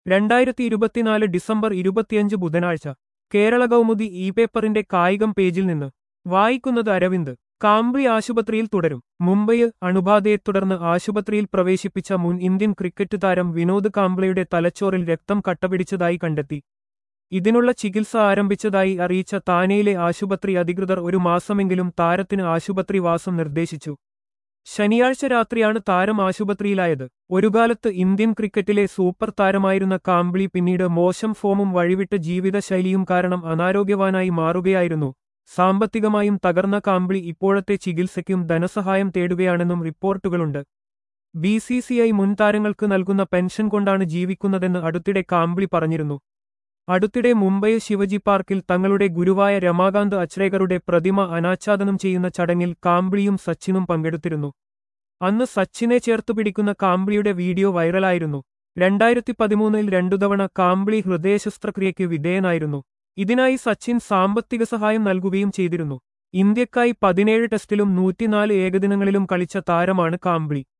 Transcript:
രണ്ടായിരത്തി ഇരുപത്തിനാല് ഡിസംബർ ഇരുപത്തിയഞ്ച് ബുധനാഴ്ച കേരള കൗമുദി ഇ പേപ്പറിന്റെ കായികം പേജിൽ നിന്ന് വായിക്കുന്നത് അരവിന്ദ് കാംബ്രി ആശുപത്രിയിൽ തുടരും മുംബൈ അണുബാധയെ തുടർന്ന് ആശുപത്രിയിൽ പ്രവേശിപ്പിച്ച മുൻ ഇന്ത്യൻ ക്രിക്കറ്റ് താരം വിനോദ് കാംബ്ലയുടെ തലച്ചോറിൽ രക്തം കട്ടപിടിച്ചതായി കണ്ടെത്തി ഇതിനുള്ള ചികിത്സ ആരംഭിച്ചതായി അറിയിച്ച താനെയിലെ ആശുപത്രി അധികൃതർ ഒരു മാസമെങ്കിലും താരത്തിന് ആശുപത്രി വാസം നിർദ്ദേശിച്ചു ശനിയാഴ്ച രാത്രിയാണ് താരം ആശുപത്രിയിലായത് ഒരുകാലത്ത് ഇന്ത്യൻ ക്രിക്കറ്റിലെ സൂപ്പർ താരമായിരുന്ന കാംബ്ലി പിന്നീട് മോശം ഫോമും വഴിവിട്ട ജീവിതശൈലിയും കാരണം അനാരോഗ്യവാനായി മാറുകയായിരുന്നു സാമ്പത്തികമായും തകർന്ന കാംബ്ലി ഇപ്പോഴത്തെ ചികിത്സയ്ക്കും ധനസഹായം തേടുകയാണെന്നും റിപ്പോർട്ടുകളുണ്ട് ബി സി സി ഐ മുൻ താരങ്ങൾക്ക് നൽകുന്ന പെൻഷൻ കൊണ്ടാണ് ജീവിക്കുന്നതെന്ന് അടുത്തിടെ കാംബ്ലി പറഞ്ഞിരുന്നു അടുത്തിടെ മുംബൈ ശിവജി പാർക്കിൽ തങ്ങളുടെ ഗുരുവായ രമാകാന്ത് അച്രേകറുടെ പ്രതിമ അനാച്ഛാദനം ചെയ്യുന്ന ചടങ്ങിൽ കാംബ്ലിയും സച്ചിനും പങ്കെടുത്തിരുന്നു അന്ന് സച്ചിനെ ചേർത്തു പിടിക്കുന്ന കാംബ്ലിയുടെ വീഡിയോ വൈറലായിരുന്നു രണ്ടായിരത്തി പതിമൂന്നിൽ രണ്ടു തവണ കാംബ്ലി ഹൃദയശസ്ത്രക്രിയയ്ക്ക് വിധേയനായിരുന്നു ഇതിനായി സച്ചിൻ സാമ്പത്തിക സഹായം നൽകുകയും ചെയ്തിരുന്നു ഇന്ത്യക്കായി പതിനേഴ് ടെസ്റ്റിലും നൂറ്റിനാല് ഏകദിനങ്ങളിലും കളിച്ച താരമാണ് കാംബ്ലി